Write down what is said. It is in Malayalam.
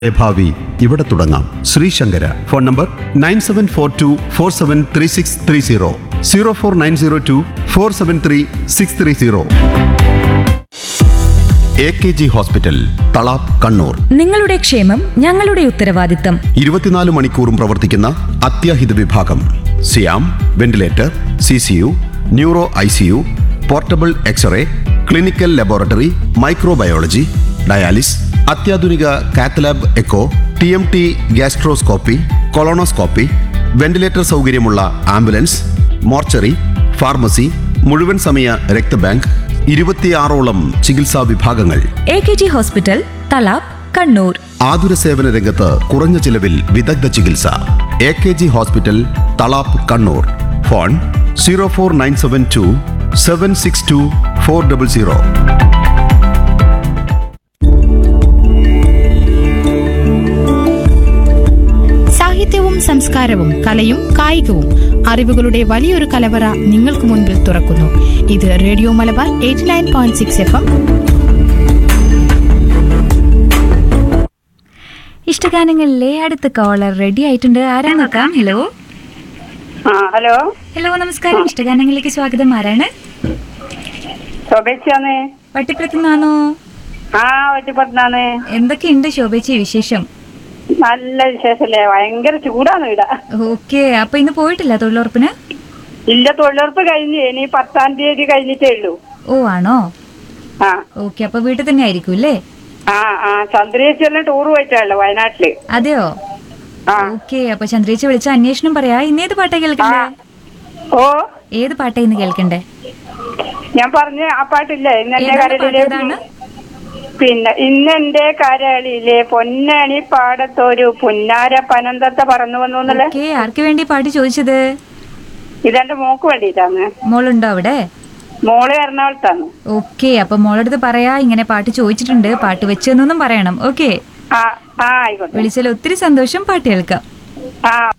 ഭാവി ഇവിടെ തുടങ്ങാം Sreesankara phone number nine seven four two four seven three six three zero zero four nine zero two four seven three six three zero A K G hospital Thalap Kannur നിങ്ങളുടെ ക്ഷേമം ഞങ്ങളുടെ ഉത്തരവാദിത്തം ഇരുപത്തിനാല് മണിക്കൂറും പ്രവർത്തിക്കുന്ന അത്യാഹിത വിഭാഗം സിയാം ventilator C C U neuro I C U portable x ray clinical laboratory microbiology dialysis അത്യാധുനിക cath lab echo T M T gastroscopy colonoscopy ventilator സൗകര്യമുള്ള ആംബുലൻസ് മോർച്ചറി ഫാർമസി മുഴുവൻ സമയ രക്തബാങ്ക് ഇരുപത്തിയാറോളം ചികിത്സാ വിഭാഗങ്ങൾ A K G hospital Thalap Kannur ആതുര സേവന രംഗത്ത് കുറഞ്ഞ ചിലവിൽ വിദഗ്ധ ചികിത്സ A K G hospital Thalap Kannur phone zero four nine seven two seven six two four double zero സാഹിത്യവും സംസ്കാരവും കലയും കായികവും അറിവുകളുടെ വലിയൊരു കലവറ നിങ്ങൾക്ക് മുൻപിൽ തുറക്കുന്നു ഇത് radio Malabar eighty nine point six F M ഇഷ്ടഗാനങ്ങളിലെ അടുത്ത കോളർ റെഡി ആയിട്ടുണ്ട് ആരാ നോക്കാം ഹലോ ആ ഹലോ ഹലോ നമസ്കാരം ഇഷ്ടഗാനങ്ങളിലേക്ക് സ്വാഗതം ആരാണ് ശോഭേച്ചാന്ന് വട്ടിപ്പുറത്തുനിന്നാണോ ആ ഒറ്റപ്പെടുന്നാന്ന് എന്തൊക്കെയുണ്ട് ശോഭേച്ചി വിശേഷം നല്ല വിശേഷല്ലേ ഭയങ്കര ചൂടാണ് ഇവിടെ ഓക്കെ അപ്പൊ ഇന്ന് പോയിട്ടില്ല തൊഴിലുറപ്പിന് ഇല്ല തൊഴിലുറപ്പ് കഴിഞ്ഞ് ഇനി പത്താം തീയതി കഴിഞ്ഞിട്ടേ ഉള്ളൂ ഓ ആണോ ആ ഓക്കെ അപ്പൊ വീട്ടിൽ തന്നെ ആയിരിക്കും അല്ലേ ആ ആ ചന്ദ്രേശ്വരനെ ടൂർ പോയിട്ടാണല്ലോ വയനാട്ടില് അതെയോ ആ ഓക്കെ അപ്പൊ ചന്ദ്രേച്ചി വിളിച്ച അന്വേഷണം പറയാ ഇന്ന് ഏത് പാട്ടാ കേൾക്കണ്ടേ ഓ ഏത് പാട്ടാ ഇന്ന് കേൾക്കണ്ടേ ഞാൻ പറഞ്ഞ ആ പാട്ടില്ലേ ഇന്ന് എന്റെ ഏതാണ് പാട്ട് കരളിലെ ഏതാണ്? പിന്നെ ഇന്നെന്റെ കരളിലെ പൊന്നണി പാടത്തൊരു പുന്നാര പനന്തത്ത പറന്നു വന്നു എന്നല്ലേ ഓക്കെ ആർക്ക് വേണ്ടി പാട്ട് ചോദിച്ചത് ഇതെന്റെ മോക്ക് വേണ്ടിയിട്ടാണ് മോളുണ്ടോ അവിടെ മോള് എറണാകുളത്താണ് ഓക്കെ അപ്പൊ മോളടുത്ത് പറയാ ഇങ്ങനെ പാട്ട് ചോദിച്ചിട്ടുണ്ട് പാട്ട് വെച്ചെന്നൊന്നും പറയണം ഓക്കെ ആ ആ ആയിക്കോട്ടെ വിളിച്ചാൽ ഒത്തിരി സന്തോഷം പാട്ട് കേൾക്കാം ആ